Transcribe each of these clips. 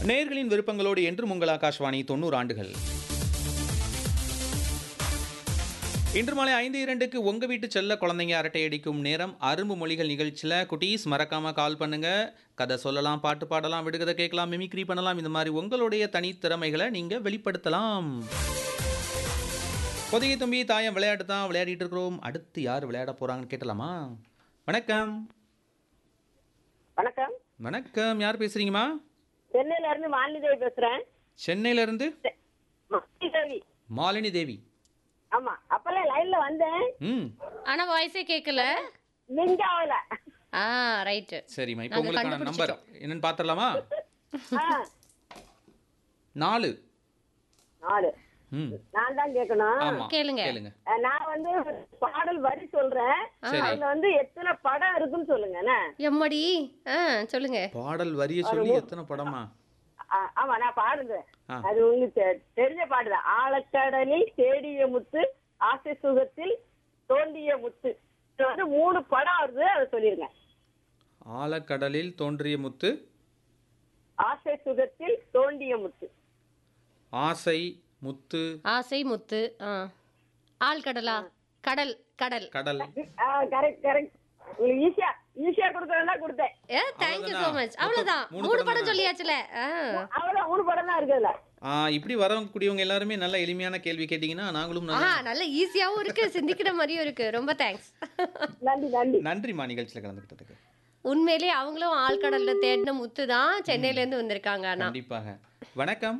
நேயர்களின் விருப்பங்களோடு என்றும் உங்கள் ஆகாஷ்வாணி தொண்ணூறு ஆண்டுகள் இன்று மாலை ஐந்து இரண்டுக்கு உங்க வீட்டு செல்ல குழந்தைங்க அரட்டை அடிக்கும் நேரம் அரும்பு மொழிகள் நிகழ்ச்சியில் குட்டீஸ் மறக்காம கால் பண்ணுங்க கதை சொல்லலாம் பாட்டு பாடலாம் விடுகதை கேட்கலாம் மிமிக்ரி பண்ணலாம் இந்த மாதிரி உங்களுடைய தனித்திறமைகளை நீங்க வெளிப்படுத்தலாம் பொதிகை தம்பி தாயம் விளையாட்டு தான் விளையாடிட்டு இருக்கிறோம் அடுத்து யார் விளையாட போறாங்கன்னு கேட்டலாமா வணக்கம் வணக்கம் வணக்கம் யார் பேசுறீங்கம்மா சென்னையில இருந்து மாலிதேவி பேசுறேன் சென்னையில இருந்து மாலிதேவி மாலினி தேவி ஆமா அப்பெல்லாம் லைன்ல வந்தேன் ம் ஆனா வாய்ஸே கேட்கல லிங்க் ஆகல ஆ ரைட்டு சரிம்மா இப்போ நாங்க உங்களுக்கான நம்பர் என்னன்னு பார்த்துடலாமா ஆ, நாலு நாலு ம் நான் தான் கேட்கணும் ஆமா கேளுங்க. கேளுங்க அஹ், நான் வந்து பாடல் வரி சொல்றேன் சரி. அதுல வந்து எத்தனை படம் இருக்குன்னு சொல்லுங்க என்ன? எம்மடி ஆ சொல்லுங்க பாடல் வரிய சொல்லி எத்தனை படமா ஆ, ஆமா நான் பாடுங்க ஆ. அது உங்களுக்கு தெ- தெரிஞ்ச பாடுதான் ஆழக்கடலில் தேடிய முத்து ஆசை சுகத்தில் தோண்டிய முத்து இது வந்து மூணு படம் வருது அதை சொல்லிருங்க ஆழக்கடலில் தோன்றிய முத்து ஆசை சுகத்தில் தோண்டிய முத்து ஆசை முத்து ஆசை முத்து ஆ ஆழ்கடலா கடல் கடல் கடல் கரெக்ட் கரெக்ட் உங்களுக்கு ஈஸியா ஈஸியா கொடுக்கறதா கொடுத்தேன் ஏ தேங்க்யூ ஸோ மச் மொத்தம் அவ்வளவுதான் மூணு மூணு படம் படம் தானே? சொல்லியாச்சுல ஆ அவ்வளவு மூணு படம் தான் இருக்குதுல ஆ இப்படி வரக்கூடியவங்க எல்லாருமே நல்ல எளிமையான கேள்வி கேட்டீங்கன்னா நாங்களும் ஆ நல்லா நல்ல ஈஸியாவும் இருக்கு சிந்திக்கிற மாதிரியும் இருக்கு ரொம்ப தேங்க்ஸ் நன்றி நன்றி நன்றிம்மா நிகழ்ச்சியில் கலந்துக்கிட்டதுக்கு உண்மையிலேயே அவங்களும் ஆழ்கடல்ல தேடின முத்து தான் சென்னையில இருந்து வந்திருக்காங்க ஆனா கண்டிப்பாக வணக்கம்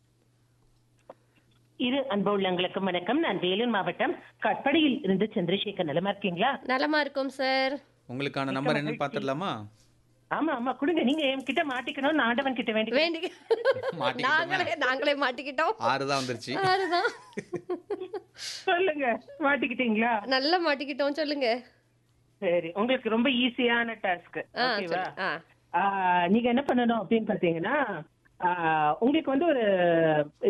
இரு அன்பு உள்ளங்களுக்கு வணக்கம் நான் வேலூர் மாவட்டம் கட்படியில் இருந்து சந்திரசேகர் நலமா இருக்கீங்களா நலமா இருக்கும் சார் உங்களுக்கான நம்பர் என்னன்னு பார்த்துடலாமா ஆமா ஆமா கொடுங்க நீங்க என் கிட்ட மாட்டிக்கணும் ஆண்டவன் கிட்ட வேண்டி வேண்டி மாட்டிக்கிட்டோமே. நாங்களே நாங்களே மாட்டிக்கிட்டோம் ஆறு தான் வந்துருச்சு அதுதான் சொல்லுங்க மாட்டிக்கிட்டீங்களா நல்லா மாட்டிக்கிட்டோம் சொல்லுங்க சரி உங்களுக்கு ரொம்ப ஈஸியான டாஸ்க் ஆ ஓகேவா சொல்லு. ஆ நீங்க என்ன பண்ணணும் அப்படின்னு பாத்தீங்கன்னா ஆ, உங்களுக்கு வந்து ஒரு